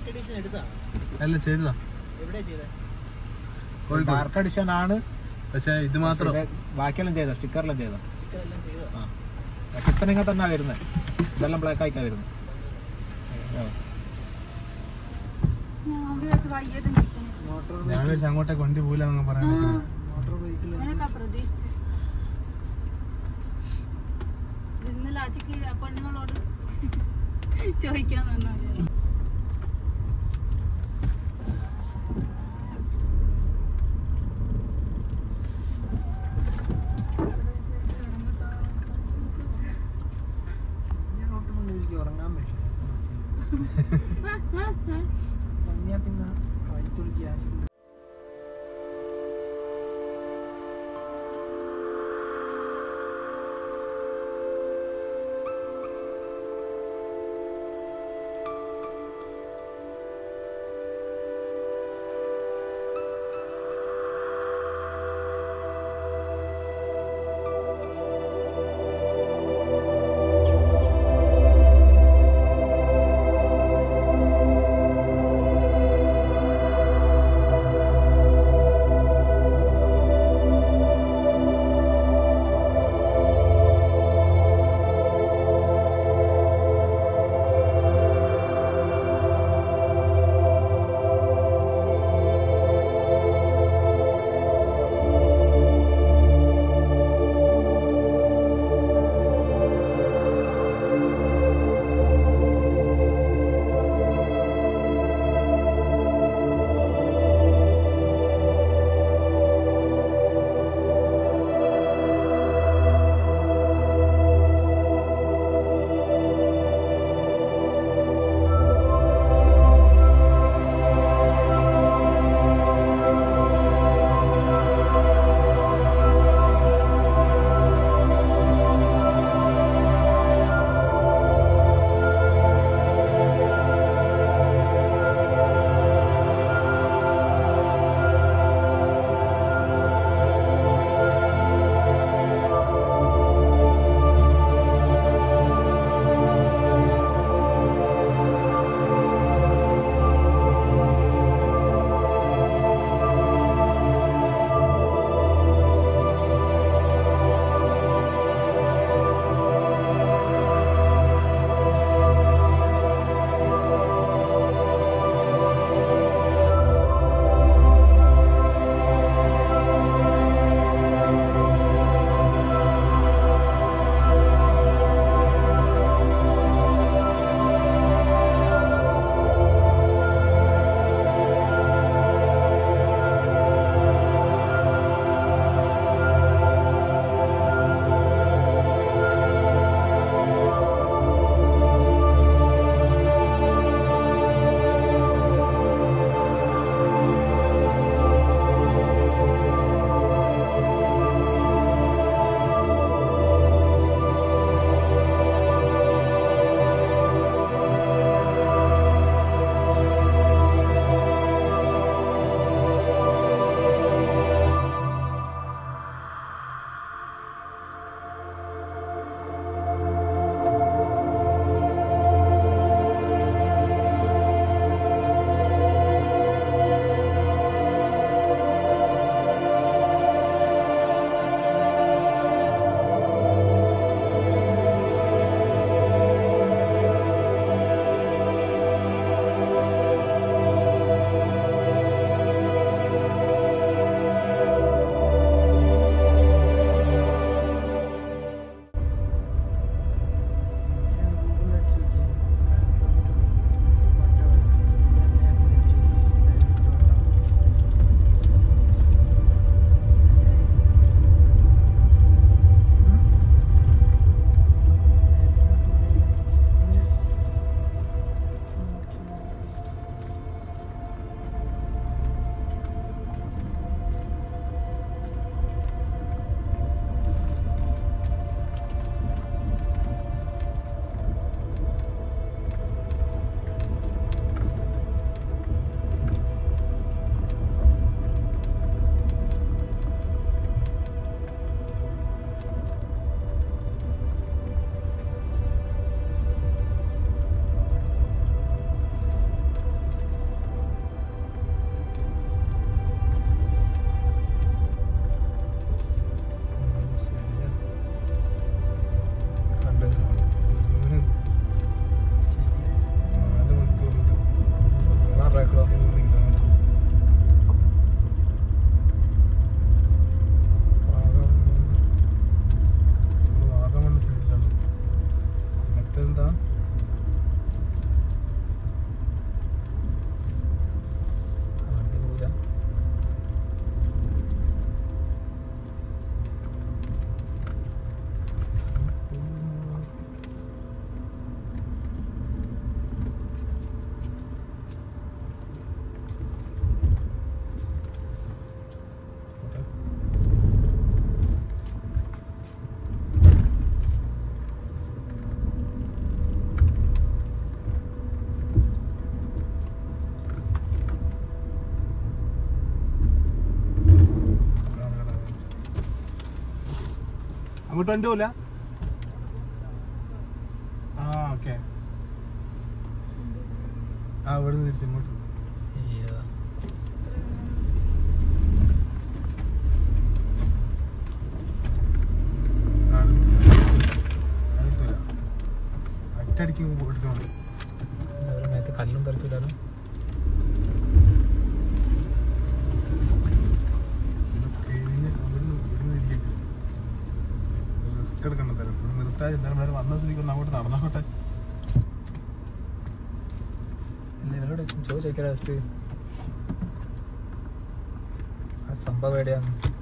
Edition എടുത്താണ് എല്ലാം ചെയ്തതാ എവിടെ ചെയ്തത് കോഴിക്കോട് ഡാർക്ക് എഡിഷൻ ആണ് പക്ഷെ ഇത് മാത്രം പക്ഷേ ഇത് ബാക്കിയെല്ലാം ചെയ്ത സ്റ്റിക്കറെല്ലാം ചെയ്ത സ്റ്റിക്കർ എല്ലാം ചെയ്തതാ പക്ഷെ ഇത്തനെങ്കിൽ തന്നെ വരുന്നത് ഇതെല്ലാം ബ്ലാക്ക് ആയിക്കാ വരുന്നത് ഞാൻ വിചാരിച്ചു വയ്യത് നിൽക്കുന്നു മോട്ടോർ ഞാൻ വിചാരിച്ചു അങ്ങോട്ടേക്ക് വണ്ടി പോയില്ലെന്നൊക്കെ പറയാൻ മോട്ടോർ വെഹിക്കിൾ ഞാനൊക്കെ പ്രതീക്ഷിച്ചു ഇന്ന് ലാച്ചിക്ക് പെണ്ണുങ്ങളോട് ചോദിക്കാൻ വന്നാ എനിക്ക് ഉറങ്ങാൻ പറ്റില്ല ഉറങ്ങിയാ പിന്നെ വൈത്തുളിക്കുക ആ അങ്ങോട്ട് വണ്ടി പോല ആ ഓക്കെ ആ ഇവിടെ നിന്ന് തിരിച്ച് ഇങ്ങോട്ട് ആ, അത് കിട്ടൂല. ഒറ്റയടിക്ക് എടുക്കണം മേത്ത് കല്ലും തെറിക്കില്ലാലും കഴിഞ്ഞ് അവിടുന്ന് ഇവിടുന്ന് ഇരിക്കട്ടെ റിസ്ക് എടുക്കണം തരം ഇവിടെ നിർത്താൻ എന്തായാലും വേറെ വന്ന സ്ഥിതിക്ക് ഒന്ന് അങ്ങോട്ട് നടന്നോട്ടെ ഇല്ല ഇവരോട് ചോദിച്ചേക്കാ ലാസ്റ്റ് ആ സംഭവം എവിടെയാണ്